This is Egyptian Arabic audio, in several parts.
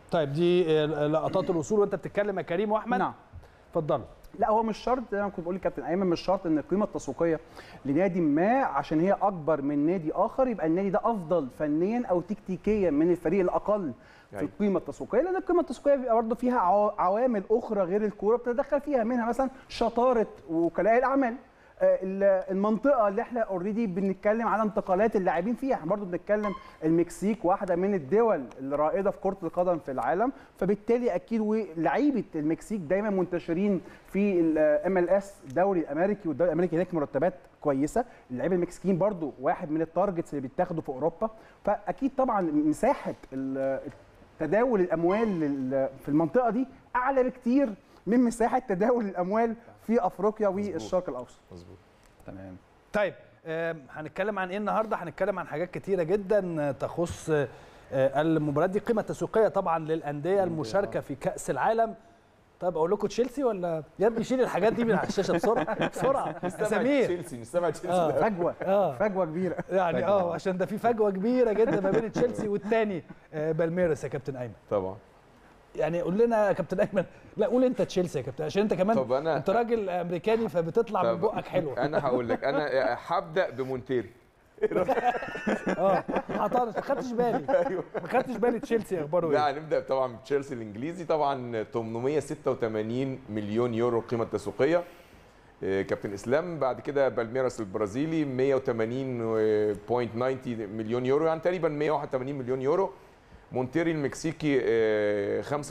طيب دي آه، لقطات الوصول وانت بتتكلم يا كريم واحمد نعم اتفضل لا هو مش شرط زي ما كنت بقول لكابتن ايمن مش شرط ان القيمه التسويقيه لنادي ما عشان هي اكبر من نادي اخر يبقى النادي ده افضل فنيا او تكتيكيا من الفريق الاقل في أيوة. القيمه التسويقيه لان القيمه التسويقيه بيبقى برضه فيها عوا- عوامل اخرى غير الكوره بتتدخل فيها منها مثلا شطاره وكلاء الاعمال آه، ال- المنطقه اللي احنا اوريدي بنتكلم على انتقالات اللاعبين فيها احنا برضه بنتكلم المكسيك واحده من الدول الرائده في كره القدم في العالم فبالتالي اكيد ولعيبه المكسيك دايما منتشرين في الام ال اس الدوري الامريكي والدوري الامريكي هناك مرتبات كويسه اللعيبه المكسيكيين برضه واحد من التارجتس اللي بيتاخدوا في اوروبا فاكيد طبعا مساحه ال- تداول الاموال لل- في المنطقه دي اعلى بكتير من مساحه تداول الاموال في افريقيا والشرق الاوسط مظبوط تمام طيب آم، هنتكلم عن ايه النهارده هنتكلم عن حاجات كتيره جدا آه، تخص آه، آه، المباريات دي قيمه تسويقيه طبعا للانديه المشاركه في كاس العالم طيب اقول لكم تشيلسي ولا يا ابني شيل الحاجات دي من على الشاشه بسرعه بسرعه يا سمير تشيلسي نستبعد تشيلسي آه. ده. فجوه اه فجوه كبيره يعني اه عشان ده في فجوه كبيره جدا ما بين تشيلسي والتاني آه، بالميرس يا كابتن ايمن طبعا يعني قول لنا يا كابتن ايمن لا قول انت تشيلسي يا كابتن عشان انت كمان طب أنا- انت راجل امريكاني فبتطلع من طب بقك حلو انا هقول لك انا هبدا بمونتيري اه حطاني ما خدتش بالي ما خدتش بالي تشيلسي اخباره ايه لا هنبدا طبعا بتشيلسي الانجليزي طبعا 886 مليون يورو القيمه التسويقيه آه، كابتن اسلام بعد كده بالميراس البرازيلي 180.90 مليون يورو يعني تقريبا 181 مليون يورو مونتيري المكسيكي آه، 85.90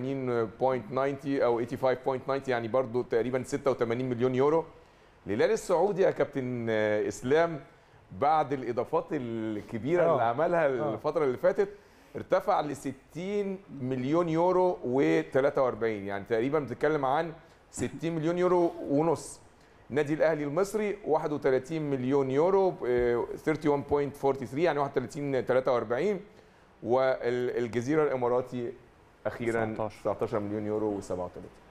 او 85.90 يعني برضو تقريبا 86 مليون يورو الهلال السعودي يا كابتن آه، اسلام بعد الاضافات الكبيره آه. اللي عملها آه. الفتره اللي فاتت ارتفع ل 60 مليون يورو و43 يعني تقريبا بتتكلم عن 60 مليون يورو ونص النادي الاهلي المصري 31 مليون يورو آه، 31.43 يعني 31 43 والجزيره الاماراتي اخيرا 19. 19 مليون يورو و37